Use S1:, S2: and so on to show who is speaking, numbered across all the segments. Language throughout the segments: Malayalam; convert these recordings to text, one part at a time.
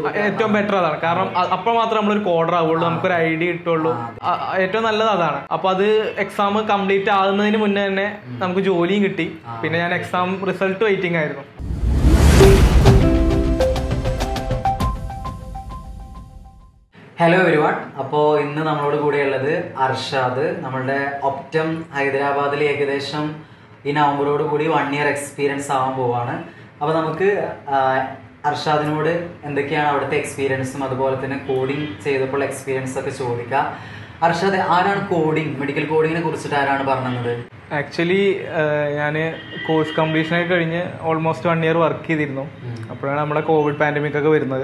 S1: ഏറ്റവും ബെറ്റർ അതാണ് കാരണം അ- അപ്പോൾ മാത്രമേ നമ്മളൊരു കോഡർ ആവുള്ളൂ നമുക്കൊരു ഐഡിയ കിട്ടുള്ളൂ അ- അ- ഏറ്റവും നല്ലത് അതാണ് അപ്പൊ അത് എക്സാം കംപ്ലീറ്റ് ആകുന്നതിന് മുന്നേ തന്നെ നമുക്ക് ജോലിയും കിട്ടി പിന്നെ ഞാൻ എക്സാം റിസൾട്ട് വെയിറ്റിംഗ് ആയിരുന്നു
S2: ഹലോ എവരിവൺ അപ്പോൾ ഇന്ന് നമ്മളോട് കൂടെയുള്ളത് അർഷാദ് നമ്മളുടെ ഒപ്റ്റം ഹൈദരാബാദിൽ ഏകദേശം ഈ നവംബറോട് കൂടി വൺ ഇയർ എക്സ്പീരിയൻസ് ആവാൻ പോവാണ് അപ്പോൾ നമുക്ക് ആ, അർഷാദിനോട് എന്തൊക്കെയാണ് അവിടുത്തെ എക്സ്പീരിയൻസും അതുപോലെ തന്നെ കോഡിങ് ചെയ്തപ്പോൾ എക്സ്പീരിയൻസ് ഒക്കെ ചോദിക്കാം അർഷാദ് ആരാണ് കോഡിങ് മെഡിക്കൽ കോഡിങ്ങിനെ കുറിച്ചിട്ട് ആരാണ് പറഞ്ഞത്
S1: ആക്ച്വലി ഞാൻ കോഴ്സ് കംപ്ലീഷൻ ഒക്കെ കഴിഞ്ഞ് ഓൾമോസ്റ്റ് വൺ ഇയർ വർക്ക് ചെയ്തിരുന്നു അപ്പോഴാണ് നമ്മുടെ കോവിഡ് പാൻഡമിക് ഒക്കെ വരുന്നത്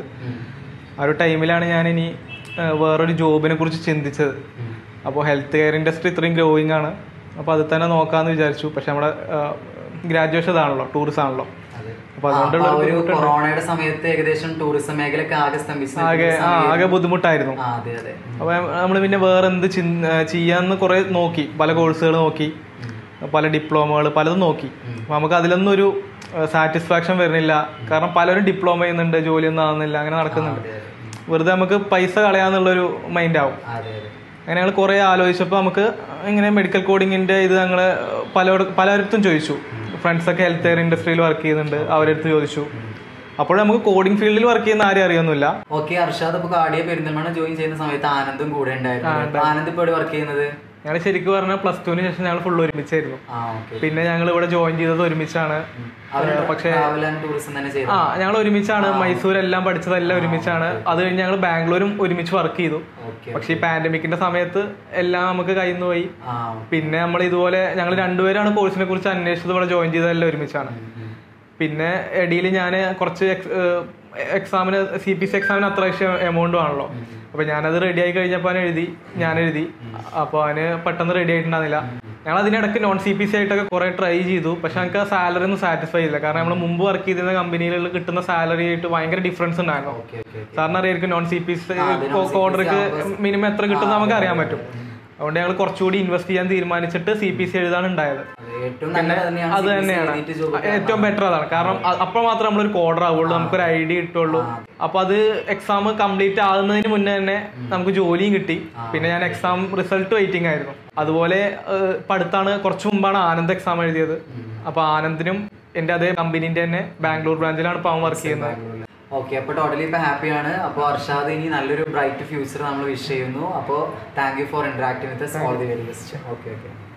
S1: ആ ഒരു ടൈമിലാണ് ഞാൻ ഇനി വേറൊരു ജോബിനെ കുറിച്ച് ചിന്തിച്ചത് അപ്പോൾ ഹെൽത്ത് കെയർ ഇൻഡസ്ട്രി ഇത്രയും ഗ്രോയിങ് ആണ് അപ്പോൾ അത് തന്നെ നോക്കാമെന്ന് വിചാരിച്ചു പക്ഷെ നമ്മുടെ ഗ്രാജുവേഷൻ ഇതാണല്ലോ ടൂറിസം ആണല്ലോ അപ്പോൾ അതുകൊണ്ടുള്ള
S2: ആ,
S1: ഒരു
S2: ഒരു
S1: ബുദ്ധിമുട്ടുണ്ട്.
S2: കൊറോണയുടെ സമയത്ത് ഏകദേശം ടൂറിസം മേഖലയൊക്കെ ആകെ സ്തംഭിച്ചു
S1: ആകെ ആ, ആകെ ബുദ്ധിമുട്ടായിരുന്നു
S2: ആ, അതെ അതെ
S1: അപ്പോൾ നമ്മൾ പിന്നെ വേറെ എന്ത് ചിന്ത ചെയ്യാന്ന് കുറേ നോക്കി പല കോഴ്സുകൾ നോക്കി പല ഡിപ്ലോമകൾ പലതും നോക്കി അപ്പോൾ നമുക്ക് അതിലൊന്നും ഒരു സാറ്റിസ്ഫാക്ഷൻ വരുന്നില്ല കാരണം പലരും ഡിപ്ലോമ ചെയ്യുന്നുണ്ട് ജോലിയൊന്നും ആവുന്നില്ല അങ്ങനെ നടക്കുന്നുണ്ട്
S2: അതെ, അതെ.
S1: വെറുതെ നമുക്ക് പൈസ കളയാന്നുള്ളൊരു മൈൻഡ് ആവും
S2: അതെ അതെ
S1: അങ്ങനെ ഞങ്ങൾ കുറേ ആലോചിച്ചപ്പോൾ നമുക്ക് ഇങ്ങനെ മെഡിക്കൽ കോഡിങ്ങിന്റെ ഇത് ഞങ്ങൾ പല പലയിടത്തും ചോദിച്ചു ഫ്രണ്ട്സൊക്കെ ഹെൽത്ത് കെയർ ഇൻഡസ്ട്രിയിൽ വർക്ക് ചെയ്യുന്നുണ്ട് അവരടുത്ത് ചോദിച്ചു അപ്പോൾ നമുക്ക് കോഡിംഗ് ഫീൽഡിൽ വർക്ക് ചെയ്യുന്ന ആരും അറിയൊന്നുമില്ല
S2: ഓക്കെ അർഷാദ് ഇപ്പൊ കാടിയ പെരിന്തൽമണ്ണ ജോയിൻ ചെയ്യുന്ന സമയത്ത് ആനന്ദും കൂടെ ഉണ്ടായിരുന്നു ആനന്ദ് ഇപ്പൊ വർക്ക് ചെയ്യുന്നത്
S1: ഞങ്ങൾ ശരിക്കും പറഞ്ഞാൽ പ്ലസ് ടുവിന് ശേഷം ഞങ്ങൾ ഫുൾ ഒരുമിച്ചായിരുന്നു
S2: ആ ഓക്കെ
S1: പിന്നെ ഞങ്ങൾ ഇവിടെ ജോയിൻ ചെയ്തത് ഒരുമിച്ചാണ് പക്ഷേ
S2: ട്രാവൽ ആൻഡ് ടൂറിസം തന്നെ ചെയ്തു
S1: ആ ഞങ്ങൾ ഒരുമിച്ചാണ് മൈസൂരെല്ലാം പഠിച്ചതെല്ലാം ഒരുമിച്ചാണ് അത് കഴിഞ്ഞ് ഞങ്ങൾ ബാംഗ്ലൂരും ഒരുമിച്ച് വർക്ക് ചെയ്തു
S2: ഓക്കെ
S1: പക്ഷേ ഈ പാൻഡമിക്കിന്റെ സമയത്ത് എല്ലാം നമുക്ക് കയ്യിൽ നിന്ന് പോയി
S2: ആ
S1: പിന്നെ നമ്മൾ ഇതുപോലെ ഞങ്ങൾ രണ്ടുപേരാണ് കോഴ്സിനെ കുറിച്ച് അന്വേഷിച്ചത് ഇവിടെ ജോയിൻ ചെയ്തതെല്ലാം ഒരുമിച്ചാണ് പിന്നെ ഇടയിൽ ഞാൻ കുറച്ച് എക്സാമിന് സി പി സി എക്സാമിന് അത്യാവശ്യം എമൗണ്ട് ആണല്ലോ അപ്പൊ ഞാനത് റെഡി ആയി കഴിഞ്ഞപ്പോൾ അവൻ എഴുതി ഞാൻ എഴുതി അപ്പോൾ അവന് പെട്ടെന്ന് റെഡി ആയിട്ടുണ്ടായിരുന്നില്ല ഞങ്ങൾ അതിനിടയ്ക്ക് നോൺ സി പി സി ആയിട്ടൊക്കെ കുറെ ട്രൈ ചെയ്തു പക്ഷെ നമുക്ക് ആ സാലറി ഒന്നും സാറ്റിസ്ഫൈ ചെയ്തില്ല കാരണം നമ്മൾ മുമ്പ് വർക്ക് ചെയ്തിരുന്ന കമ്പനികളിൽ കിട്ടുന്ന സാലറി ആയിട്ട് ഭയങ്കര ഡിഫറൻസ് ഉണ്ടായിരുന്നു
S2: ഓക്കെ ഓക്കെ
S1: സാറിന് അറിയായിരിക്കും നോൺ സി പി സി
S2: ആ, അത് non CPC
S1: കോഡർക്ക്
S2: ആവുമ്പോ-
S1: മിനിമം എത്ര കിട്ടും നമുക്ക് അറിയാൻ പറ്റും അതുകൊണ്ട് ഞങ്ങൾ കുറച്ചുകൂടി ഇൻവെസ്റ്റ് ചെയ്യാൻ തീരുമാനിച്ചിട്ട് സി പി സി എഴുതാണ് ഉണ്ടായത്
S2: ഏറ്റവും നല്ലത് തന്നെയാണ്
S1: അത്
S2: CPC
S1: തന്നെയാണ്
S2: എഴുതിയിട്ട് job
S1: ഏറ്റവും ബെറ്റർ അതാണ് കാരണം അ- അപ്പോൾ മാത്രമേ നമ്മളൊരു കോഡർ ആവുള്ളൂ നമുക്കൊരു ഐഡിയ കിട്ടുള്ളൂ അപ്പൊ അത് എക്സാം കംപ്ലീറ്റ് ആകുന്നതിന് മുന്നേ തന്നെ നമുക്ക് ജോലിയും കിട്ടി പിന്നെ ഞാൻ എക്സാം റിസൾട്ട് വെയിറ്റിംഗ് ആയിരുന്നു അതുപോലെ ഏഹ്, ഇപ്പൊ അടുത്താണ് കുറച്ച് മുമ്പാണ് ആനന്ദ് എക്സാം എഴുതിയത് അപ്പൊ ആനന്ദിനും എന്റെ അതേ കമ്പനീന്റെ തന്നെ ബാംഗ്ലൂർ ബ്രാഞ്ചിലാണ് ഇപ്പൊ അവൻ വർക്ക് ചെയ്യുന്നത്
S2: ഓക്കെ അപ്പോൾ ടോട്ടലി ഇപ്പോൾ ഹാപ്പിയാണ് അപ്പോൾ അർഷാദ് ഇനി നല്ലൊരു ബ്രൈറ്റ് ഫ്യൂച്ചർ നമ്മൾ വിഷ് ചെയ്യുന്നു അപ്പോൾ thank you for interacting with all the very best okay okay